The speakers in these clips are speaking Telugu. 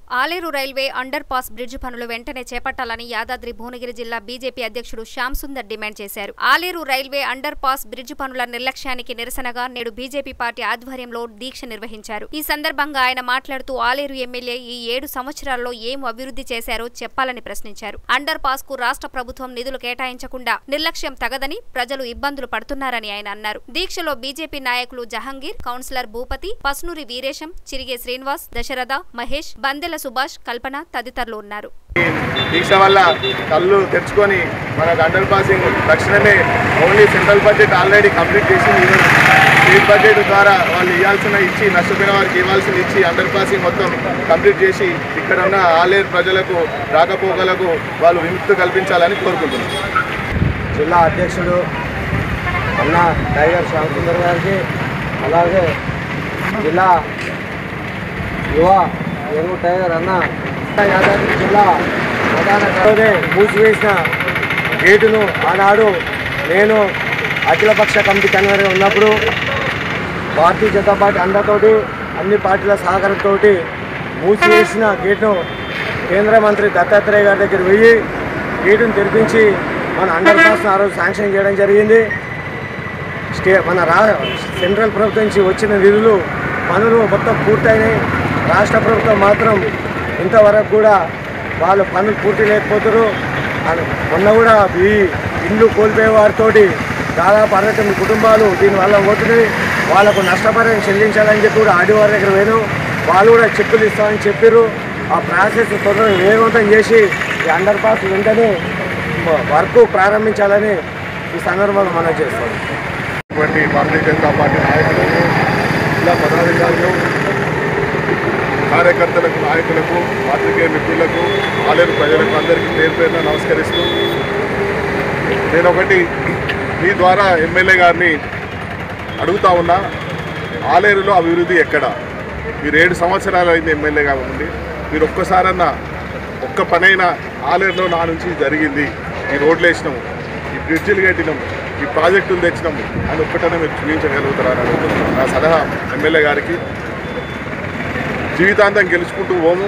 Aleru railway underpass bridge పనులు వెంటనే చేపట్టాలని యాదాద్రి భువనగిరి జిల్లా బీజేపీ అధ్యక్షుడు శ్యామ్ సుందర్ డిమాండ్ చేశారు Aler railway underpass bridge పనుల నిర్లక్ష్యానికి నిరసనగా నేడు బీజేపీ పార్టీ ఆధ్వర్యంలో దీక్ష నిర్వహించారు ఈ సందర్భంగా ఆయన మాట్లాడుతూ ఆలేరు ఎమ్మెల్యే ఈ ఏడు సంవత్సరాల్లో ఏం అభివృద్ధి చేశారో చెప్పాలని ప్రశ్నించారు అండర్ పాస్ కు రాష్ట్ర ప్రభుత్వం నిధులు కేటాయించకుండా నిర్లక్ష్యం తగదని ప్రజలు ఇబ్బందులు పడుతున్నారని ఆయన అన్నారు దీక్షలో బీజేపీ నాయకులు జహంగీర్ కౌన్సిలర్ భూపతి పస్నూరి వీరేశం చిరిగే శ్రీనివాస్ దశరథ మహేష్ బందెల సుభాష్ కల్పన తదితరులు ఉన్నారు దీక్ష వల్ల కళ్ళు తెరుచుకొని మనకు అండర్ పాసింగ్ తక్షణమే only central budget already complete చేసి ఈరోజు స్టేట్ బడ్జెట్ ద్వారా వాళ్ళు ఇవ్వాల్సిన ఇచ్చి నష్టపోయిన వారికి ఇవ్వాల్సిన ఇచ్చి అండర్ పాసింగ్ మొత్తం కంప్లీట్ చేసి ఇక్కడ ఉన్న ఆలేరు ప్రజలకు రాకపోకలకు వాళ్ళు విముక్తి కల్పించాలని కోరుకుంటున్నాం జిల్లా అధ్యక్షుడు అన్న టైగర్ శ్యామసుందర్ గారికి అలాగే జిల్లా యువ యంగ్ టైగర్ అన్న యాదాద్రి జిల్లా ప్రధాన కరోనే మూసివేసిన గేటును ఆనాడు నేను అఖిలపక్ష కమిటీ కన్వీనర్గా ఉన్నప్పుడు భారతీయ జనతా పార్టీ అండతోటి అన్ని పార్టీల సహకారంతో మూసివేసిన గేటును కేంద్ర మంత్రి దత్తాత్రేయ గారి దగ్గర వెయ్యి గేటును తెరిపించి మన అండర్ పాస్ను ఆ రోజు శాంక్షన్ చేయడం జరిగింది స్టే మన రా సెంట్రల్ ప్రభుత్వం నుంచి వచ్చిన నిధులు పనులు మొత్తం పూర్తయినాయి రాష్ట్ర ప్రభుత్వం మాత్రం ఇంతవరకు కూడా వాళ్ళు పనులు పూర్తి లేకపోతారు అని మొన్న కూడా ఈ ఇల్లు కోల్పోయే వారితోటి దాదాపు అరవై తొమ్మిది కుటుంబాలు దీనివల్ల పోతున్నాయి వాళ్ళకు నష్టపరిహారం చెల్లించాలని చెప్పి కూడా ఆర్డీ వారి దగ్గర పోయాను వాళ్ళు కూడా చెక్కులు ఇస్తామని చెప్పారు ఆ ప్రాసెస్ తొందరగా వేగవంతం చేసి ఈ అండర్ పాస్ వెంటనే వర్క్ ప్రారంభించాలని ఈ సందర్భంగా మనం చేస్తాం ఇటువంటి భారతీయ జనతా పార్టీ నాయకులు జిల్లా పదాధికారులు కార్యకర్తలకు నాయకులకు పాత్రికేయ మిత్రులకు ఆలేరు ప్రజలకు అందరికీ పేరు పేరున నమస్కరిస్తూ నేను ఒకటి మీ ద్వారా ఎమ్మెల్యే గారిని అడుగుతా ఉన్నా ఆలేరులో అభివృద్ధి ఎక్కడ మీరు ఏడు సంవత్సరాలు అయింది ఎమ్మెల్యేగా ఉండి మీరు ఒక్కసారన్నా ఒక్క పనైనా ఆలేరులో నా నుంచి జరిగింది ఈ రోడ్లు వేసినాము ఈ బ్రిడ్జిలు కట్టినాము ఈ ప్రాజెక్టులు తెచ్చినాము అని ఒక్కటనే మీరు చూపించగలుగుతారని అడుగుతున్నాను నా సలహా ఎమ్మెల్యే గారికి జీవితాంతం గెలుచుకుంటూ పోము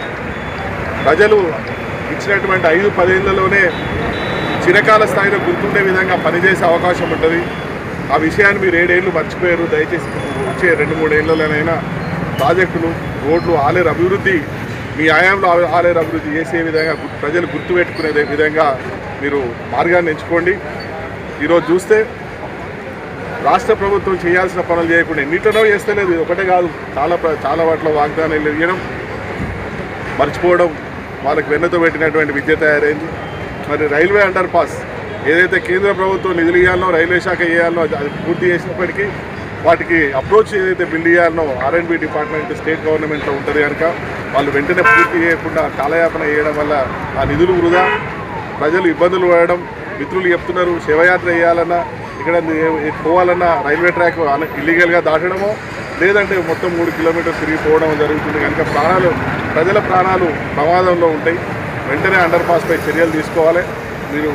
ప్రజలు ఇచ్చినటువంటి ఐదు పదేళ్లలోనే చిరకాల స్థాయిలో గుర్తుండే విధంగా పనిచేసే అవకాశం ఉంటుంది ఆ విషయాన్ని మీరు ఏడేళ్ళు మర్చిపోయారు దయచేసి వచ్చే రెండు మూడు ఏళ్ళలోనైనా ప్రాజెక్టులు రోడ్లు ఆలేరు అభివృద్ధి మీ ఆయాంలో ఆ- ఆలేరు అభివృద్ధి చేసే విధంగా గు- ప్రజలు గుర్తుపెట్టుకునే విధంగా మీరు మార్గాన్ని ఎంచుకోండి ఈరోజు చూస్తే రాష్ట్ర ప్రభుత్వం చేయాల్సిన పనులు చేయకుండా ఎన్నిటిలో చేస్తలేదు ఇది ఒకటే కాదు చాలా ప్ర- చాలా వాటిలో వాగ్దానాలు ఇవ్వడం మర్చిపోవడం వాళ్ళకి వెన్నతో పెట్టినటువంటి విద్య తయారైంది మరి రైల్వే అండర్ పాస్ ఏదైతే కేంద్ర ప్రభుత్వం నిధులు ఇవ్వాలనో రైల్వే శాఖ ఇవ్వాలనో అది అది పూర్తి చేసినప్పటికీ వాటికి అప్రోచ్ ఏదైతే బిల్డ్ చేయాలనో ఆర్ఎండ్బి డిపార్ట్మెంట్ స్టేట్ గవర్నమెంట్లో ఉంటుంది కనుక వాళ్ళు వెంటనే పూర్తి చేయకుండా కాలయాపన చేయడం వల్ల ఆ నిధులు వృధా ప్రజలు ఇబ్బందులు పడడం మిత్రులు చెప్తున్నారు శివయాత్ర చేయాలన్నా ఇక్కడ ని- పోవాలన్నా రైల్వే ట్రాక్ అన- ఇల్లీగల్గా దాటడమో లేదంటే మొత్తం మూడు కిలోమీటర్స్ తిరిగి పోవడం జరుగుతుంది కనుక ప్రాణాలు ప్రజల ప్రాణాలు ప్రమాదంలో ఉంటాయి వెంటనే అండర్ పాస్పై చర్యలు తీసుకోవాలి మీరు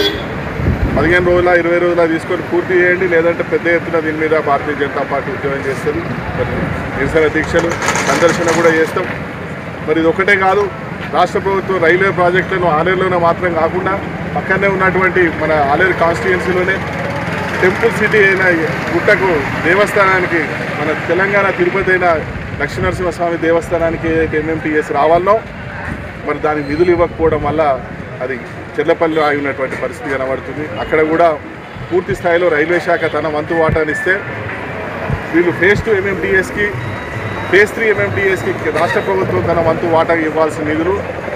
పదిహేను రోజుల ఇరవై రోజుల తీసుకొని పూర్తి చేయండి లేదంటే పెద్ద ఎత్తున దీని మీద భారతీయ జనతా పార్టీ ఉద్యమం చేస్తుంది మరి నిరసన దీక్షలు సందర్శన కూడా చేస్తాం మరి ఇది ఒకటే కాదు రాష్ట్ర ప్రభుత్వం రైల్వే ప్రాజెక్టులను ఆలేరులోనే మాత్రం కాకుండా పక్కనే ఉన్నటువంటి మన ఆలేరు కాన్స్టిట్యుయెన్సీలోనే టెంపుల్ సిటీ అయిన గుట్టకు దేవస్థానానికి మన తెలంగాణ తిరుపతి అయిన లక్ష్మీనరసింహస్వామి దేవస్థానానికి ఏదైతే ఎంఎంటీఎస్ రావాలనో మరి దానికి నిధులు ఇవ్వకపోవడం వల్ల అది చెర్లపల్లిలో ఆగి ఉన్నటువంటి పరిస్థితి కనబడుతుంది అక్కడ కూడా పూర్తి స్థాయిలో రైల్వే శాఖ తన వంతు వాటాని ఇస్తే వీళ్ళు ఫేజ్ టూ ఎంఎంటీఎస్కి ఫేజ్ త్రీ ఎంఎంటీఎస్కి రాష్ట్ర ప్రభుత్వం తన వంతు వాటా ఇవ్వాల్సిన నిధులు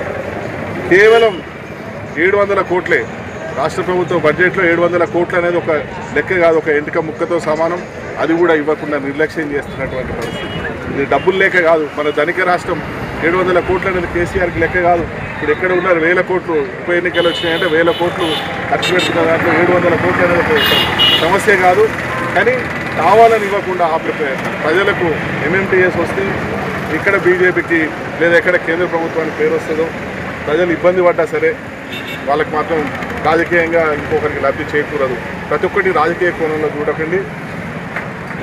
కేవలం ఏడు వందల కోట్లే రాష్ట్ర ప్రభుత్వ బడ్జెట్లో ఏడు వందల కోట్లు అనేది ఒక లెక్క కాదు ఒక ఎంటిక ముక్కతో సమానం అది కూడా ఇవ్వకుండా నిర్లక్ష్యం చేస్తున్నటువంటి పరిస్థితి ఇది డబ్బులు లేక కాదు మన ధనిక రాష్ట్రం ఏడు వందల కోట్లు అనేది కేసీఆర్కి లెక్క కాదు ఇప్పుడు ఎక్కడ ఉన్నారు వేల కోట్లు ఉప ఎన్నికలు వచ్చినాయంటే వేల కోట్లు ఖర్చు పెడుతున్న దాంట్లో ఏడు వందల కోట్లు అనేది ఒక సమస్య కాదు కానీ కావాలని ఇవ్వకుండా ఆ ప్ర- ప్రజలకు ఎంఎంటీఎస్ వస్తే ఇక్కడ బీజేపీకి లేదా ఎక్కడ కేంద్ర ప్రభుత్వానికి పేరు వస్తుందో ప్రజలు ఇబ్బంది పడ్డా సరే వాళ్ళకి మాత్రం రాజకీయంగా ఇంకొకరికి లబ్ధి చేకూరదు ప్రతి ఒక్కటి రాజకీయ కోణంలో చూడకండి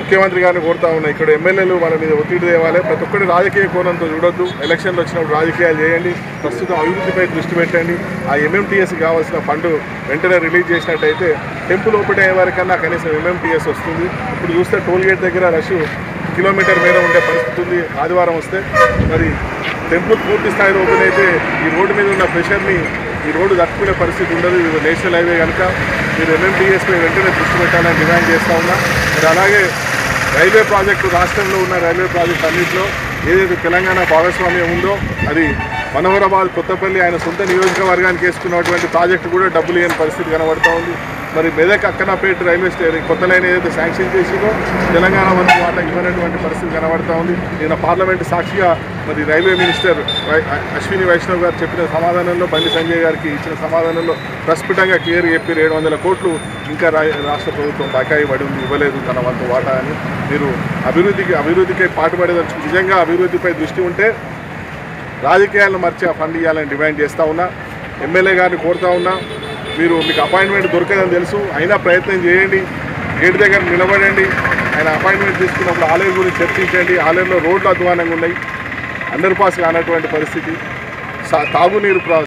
ముఖ్యమంత్రి గారిని కోరుతా ఉన్నా ఇక్కడ ఎమ్మెల్యేలు వాళ్ళ మీద ఒత్తిడి తేవాలి ప్రతి ఒక్కటి రాజకీయ కోణంతో చూడొద్దు ఎలక్షన్లు వచ్చినప్పుడు రాజకీయాలు చేయండి ప్రస్తుతం అభివృద్ధిపై దృష్టి పెట్టండి ఆ ఎంఎంటీఎస్ కావాల్సిన ఫండ్ వెంటనే రిలీజ్ చేసినట్టయితే టెంపుల్ ఓపెన్ అయ్యే వరకన్నా కనీసం ఎంఎంటీఎస్ వస్తుంది ఇప్పుడు చూస్తే టోల్ గేట్ దగ్గర రష్ కిలోమీటర్ మీద ఉండే పరిస్థితి ఉంది ఆదివారం వస్తే మరి టెంపుల్ పూర్తి స్థాయిలో ఓపెన్ అయితే ఈ రోడ్డు మీద ఉన్న ప్రెషర్ని ఈ రోడ్డు తట్టుకునే పరిస్థితి ఉండదు ఇది నేషనల్ హైవే కనుక మీరు ఎంఎంటీఎస్పై వెంటనే దృష్టి పెట్టాలని డిమాండ్ చేస్తూ ఉన్నా మరి అలాగే రైల్వే ప్రాజెక్టు రాష్ట్రంలో ఉన్న రైల్వే ప్రాజెక్టు అన్నింటిలో ఏదైతే తెలంగాణ భాగస్వామ్యం ఉందో అది మనోహరాబాద్ కొత్తపల్లి ఆయన సొంత నియోజకవర్గానికి వేసుకున్నటువంటి ప్రాజెక్టు కూడా డబ్బులు లేని పరిస్థితి కనబడతా ఉంది మరి మెదక్ అక్కనపేట రైల్వే స్టేషన్ కొత్త లైన్ ఏదైతే శాంక్షన్ చేసిందో తెలంగాణ వంతు వాటా ఇవ్వనటువంటి పరిస్థితి కనబడతా ఉంది నిన్న పార్లమెంటు సాక్షిగా మరి రైల్వే మినిస్టర్ వై- అశ్విని వైష్ణవ్ గారు చెప్పిన సమాధానంలో బండి సంజయ్ గారికి ఇచ్చిన సమాధానంలో ప్రస్ఫుటంగా క్లియర్ చెప్పి ఏడు వందల కోట్లు ఇంకా రా- రాష్ట్ర ప్రభుత్వం బకాయి పడి ఉంది ఇవ్వలేదు తన వంతు వాటా అని మీరు అభివృద్ధికి అభివృద్ధికి పాటుపడేదలుచు నిజంగా అభివృద్ధిపై దృష్టి ఉంటే రాజకీయాలను మర్చి ఆ ఫండ్ ఇవ్వాలని డిమాండ్ చేస్తూ ఉన్నా ఎమ్మెల్యే గారిని కోరుతా ఉన్నా మీరు మీకు అపాయింట్మెంట్ దొరకదని తెలుసు అయినా ప్రయత్నం చేయండి గేట్ దగ్గర నిలబడండి ఆయన అపాయింట్మెంట్ తీసుకున్నప్పుడు ఆలయం గురించి చర్చించండి ఆలయంలో రోడ్లు అధ్వానంగా ఉన్నాయి అండర్ పాస్ కానటువంటి పరిస్థితి సా- తాగునీరు ప్ర-